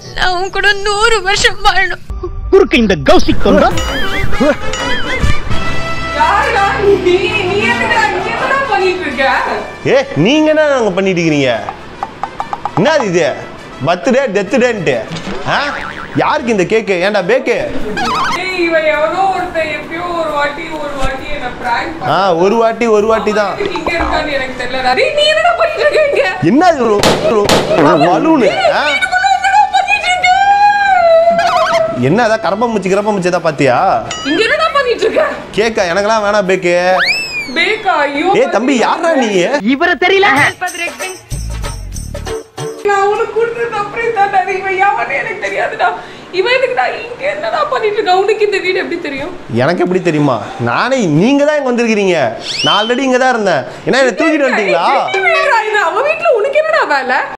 நான் உன் கூட நூறு வருஷம் வாழணும் குறுக்கு இந்த கௌசிக் தொண்டா யாருடா நீ நீ எதுக்குடா நீ என்னடா பண்ணிட்டு இருக்க ஏ நீங்க என்ன நாங்க பண்ணிட்டு இருக்கிறீங்க என்னது இது பர்த்டே டெத் டேன்ட்டு ஆ யாருக்கு இந்த கேக்கு ஏன்டா பேக்கு ஏய் இவன் எவனோ ஒருத்தன் எப்பயோ ஒரு வாட்டி ஒரு வாட்டி என்ன பிராங்க் ஆ ஒரு வாட்டி ஒரு வாட்டி தான் இங்க இருக்கான்னு எனக்கு தெரியல டேய் நீ என்னடா பண்ணிட்டு இருக்க இங்க என்ன பலூனு ஆ என்னடா பண்ணிட்டு இருக்க என்ன அதான் கரப்பம்பூச்சி கரப்பம்பூச்சி ஏதாவது பாத்தியா இங்க என்னடா பண்ணிட்டு இருக்க கேக்கா எனக்கெல்லாம் வேணாம் பேக்கு பேக்கா ஐயோ ஏ தம்பி யாரா நீ இவரை தெரியல நான் உனக்கு கொடுத்தது அப்புறம் தான் இவன் யாருன்னு எனக்கு தெரியாதுடா இவன் எதுக்குடா இங்க என்னடா பண்ணிட்டு இருக்க உனக்கு இந்த வீடு எப்படி தெரியும் எனக்கு எப்படி தெரியுமா நானே நீங்க தான் இங்க வந்திருக்கிறீங்க நான் ஆல்ரெடி இங்க தான் இருந்தேன் ஏன்னா என்ன தூக்கிட்டு வந்துட்டீங்களா அவன் வீட்டுல உனக்கு என்னடா வேலை